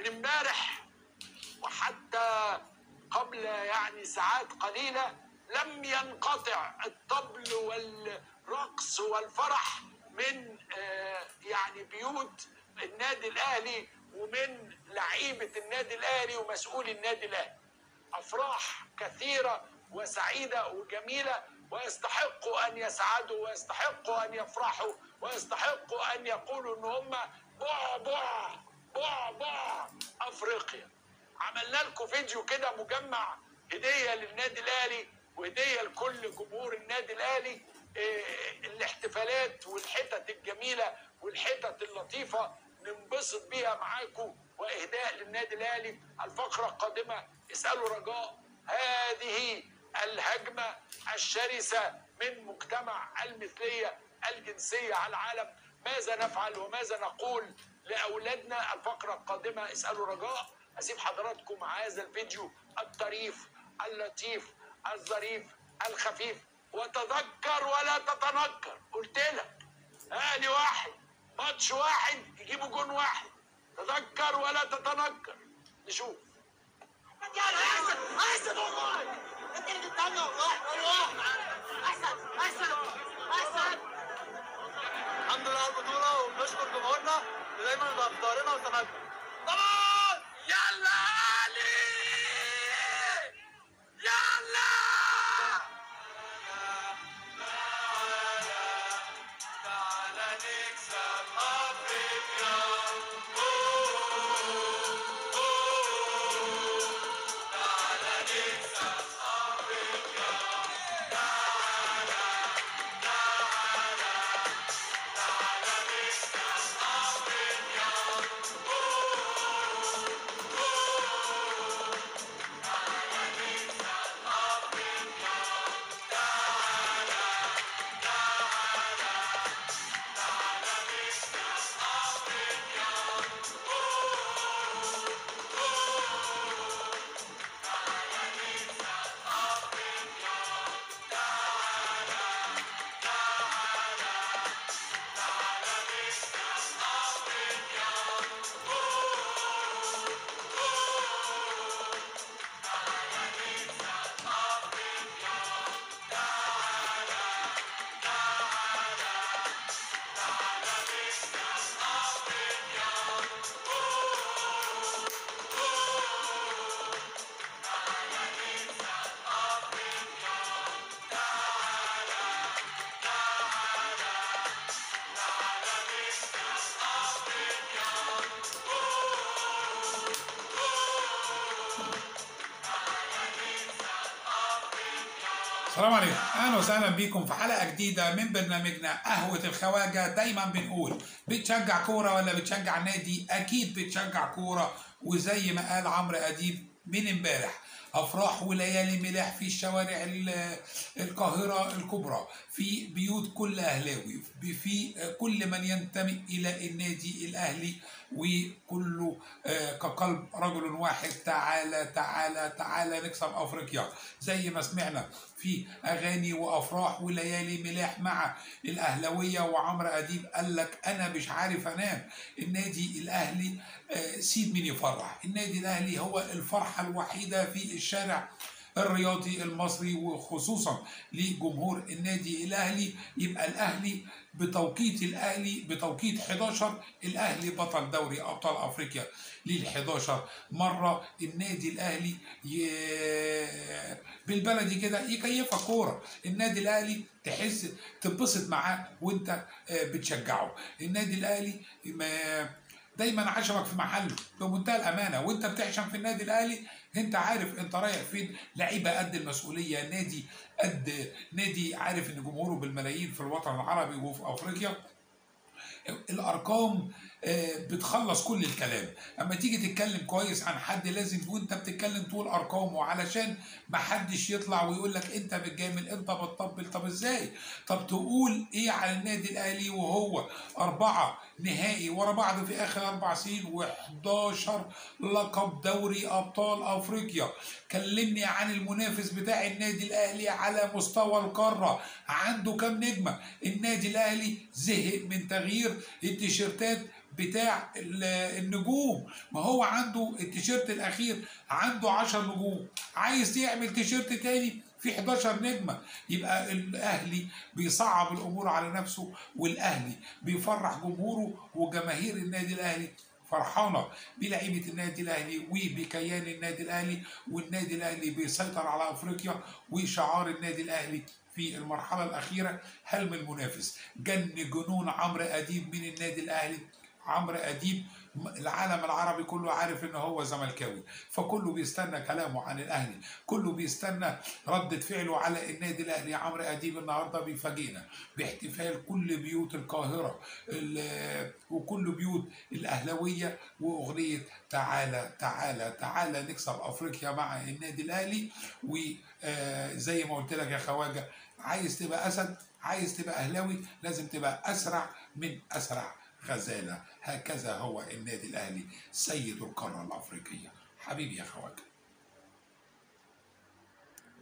من امبارح وحتى قبل يعني ساعات قليلة لم ينقطع الطبل والرقص والفرح من آه، يعني بيوت النادي الأهلي ومن لعيبة النادي الأهلي ومسؤولي النادي الأهلي أفراح كثيرة وسعيدة وجميلة ويستحقوا أن يسعدوا ويستحقوا أن يفرحوا ويستحقوا أن يقولوا إن هم بعبع بعبع أفريقيا عملنا لكم فيديو كده مجمع هدية للنادي الأهلي وهدية لكل جمهور النادي الأهلي إيه، الاحتفالات والحتت الجميلة والحتت اللطيفة ننبسط بيها معاكم وإهداء للنادي الأهلي الفقرة القادمة اسألوا رجاء هذه الهجمة الشرسة من مجتمع المثلية الجنسية على العالم ماذا نفعل وماذا نقول لأولادنا الفقرة القادمة اسألوا رجاء أسيب حضراتكم مع هذا الفيديو الطريف اللطيف الظريف الخفيف وتذكر ولا تتنكر قلت لك هاني واحد ماتش واحد يجيبوا جون واحد تذكر ولا تتنكر نشوف احسن احسن والله انت اللي بتتمنى والله والله احسن احسن احسن الحمد لله على البطولة وبنشكر جمهورنا اللي دايما بيبقى في ظهرنا وسندنا. طبعا يلا علي يلا تعالى نكسب أفريقيا. تعالى نكسب أفريقيا. تعالى نكسب أفريقيا. السلام عليكم اهلا وسهلا بيكم في حلقه جديده من برنامجنا قهوه الخواجه دايما بنقول بتشجع كوره ولا بتشجع نادي اكيد بتشجع كوره وزي ما قال عمرو اديب من امبارح افراح وليالي ملاح في شوارع ال- القاهره الكبرى في بيوت كل اهلاوي في كل من ينتمي الى النادي الاهلي وكله آه، كقلب رجل واحد تعالى تعالى تعالى نكسب افريقيا زي ما سمعنا في اغاني وافراح وليالي ملاح مع الاهلاويه وعمرو اديب قال لك انا مش عارف انام النادي الاهلي آه، سيب مين يفرح النادي الاهلي هو الفرحه الوحيده في الشارع الرياضي المصري وخصوصا لجمهور النادي الاهلي يبقى الاهلي بتوقيت الاهلي بتوقيت 11 الاهلي بطل دوري ابطال افريقيا لل 11 مره النادي الاهلي ي... بالبلدي كده يكيفك كوره النادي الاهلي تحس تتبسط معاه وانت آه، بتشجعه النادي الاهلي ما دايما عشمك في محله بمنتهى الامانه وانت بتعشم في النادي الاهلي انت عارف انت رايح فين لعيبه قد المسؤوليه نادي قد نادي عارف ان جمهوره بالملايين في الوطن العربي وفي افريقيا الارقام آه، بتخلص كل الكلام اما تيجي تتكلم كويس عن حد لازم وانت بتتكلم تقول ارقامه علشان ما حدش يطلع ويقول لك انت بتجامل انت بتطبل طب ازاي طب تقول ايه على النادي الاهلي وهو اربعه نهائي ورا بعض في اخر اربع سنين و11 لقب دوري ابطال افريقيا كلمني عن المنافس بتاع النادي الاهلي على مستوى القاره عنده كام نجمه النادي الاهلي زهق من تغيير التيشيرتات بتاع ال- النجوم ما هو عنده التيشيرت الاخير عنده 10 نجوم عايز يعمل تيشيرت تاني في 11 نجمه يبقى الاهلي بيصعب الامور على نفسه والاهلي بيفرح جمهوره وجماهير النادي الاهلي فرحانه بلعيبه النادي الاهلي وبكيان النادي الاهلي والنادي الاهلي بيسيطر على افريقيا وشعار النادي الاهلي في المرحله الاخيره حلم المنافس جن جنون عمرو اديب من النادي الاهلي عمرو اديب م- العالم العربي كله عارف ان هو زملكاوي فكله بيستنى كلامه عن الاهلي كله بيستنى ردة فعله على النادي الاهلي عمرو اديب النهارده بيفاجئنا باحتفال كل بيوت القاهره ال- وكل بيوت الاهلاويه واغنيه تعالى تعالى تعالى نكسب افريقيا مع النادي الاهلي وزي ما قلت لك يا خواجه عايز تبقى اسد عايز تبقى اهلاوي لازم تبقى اسرع من اسرع غزاله هكذا هو النادي الاهلي سيد القاره الافريقيه حبيبي يا خواجه